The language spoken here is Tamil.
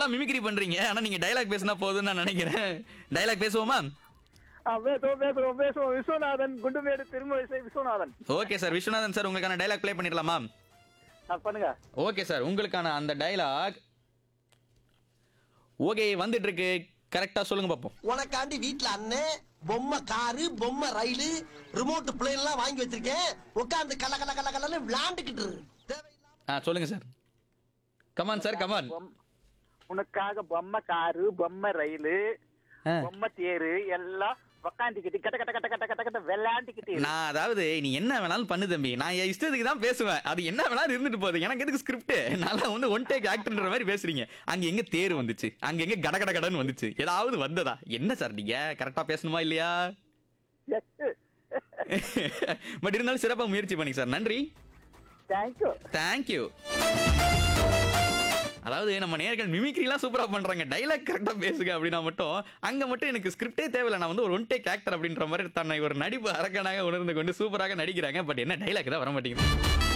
நல்லா மிமிக்ரி பண்றீங்க ஆனா நீங்க டைலாக் பேசினா போதும்னு நான் நினைக்கிறேன் டைலாக் பேசுவோமா ஆ, பேசுவோம் பேசுவோம் பேசுவோம் Viswanathan Kundumedu Thirumazhisai Viswanathan okay sir Viswanathan sir உங்களுக்கான டைலாக் ப்ளே பண்ணிடலாமா ஆ, பண்ணுங்க ஓகே சார் உங்களுக்கான அந்த டைலாக் ஓகே வந்துட்டு இருக்கு கரெக்டா சொல்லுங்க பாப்போம் உனக்காண்டி வீட்ல அண்ணன் பொம்மை காரு பொம்மை ரயிலு ரிமோட் பிளேன் எல்லாம் வாங்கி வச்சிருக்கேன் உட்காந்து கல கல கல கலன்னு விளையாண்டுக்கிட்டு இரு. தேவையில்லாம ஆ சொல்லுங்க சார் கமான் சார் கமான் பொம்- உனக்காக பொம்மை காரு பொம்மை ரயிலு ஆ. பொம்மை தேரு எல்லாம் உக்காந்துக்கிட்டு கட்ட கட்ட கட்ட கட்ட கட்ட கட்ட விளையாண்டுக்கிட்டு இரு. நான் அதாவது நீ என்ன வேணாலும் பண்ணு தம்பி நான் என் இஷ்டத்துக்கு தான் பேசுவேன் அது என்ன வேணாலும் இருந்துட்டு போகுது எனக்கு எதுக்கு ஸ்கிரிப்ட் நல்லா வந்து ஒன் டேக் ஆக்டர்ன்ற மாதிரி பேசுறீங்க அங்க எங்க தேர் வந்துச்சு அங்க எங்க கட கட கடன்னு வந்துச்சு ஏதாவது வந்ததா என்ன சார் நீங்க கரெக்டா பேசணுமா இல்லையா பட் இருந்தாலும் சிறப்பா முயற்சி பண்ணி சார் நன்றி தேங்க்யூ தேங்க்யூ அதாவது நம்ம நேர்கள் மிமிக்ரிலாம் சூப்பரா பண்றாங்க டைலாக் கரெக்டா பேசுங்க அப்படின்னா மட்டும் அங்க மட்டும் எனக்கு ஸ்கிரிப்டே தேவையில்லை நான் வந்து ஒரு ஒன் டேக் ஆக்டர் அப்படின்ற மாதிரி தன்னை ஒரு நடிப்பு அரக்கனாக உணர்ந்து கொண்டு சூப்பராக நடிக்கிறாங்க பட் என்ன டைலாக் தான் வர மாட்டேங்குது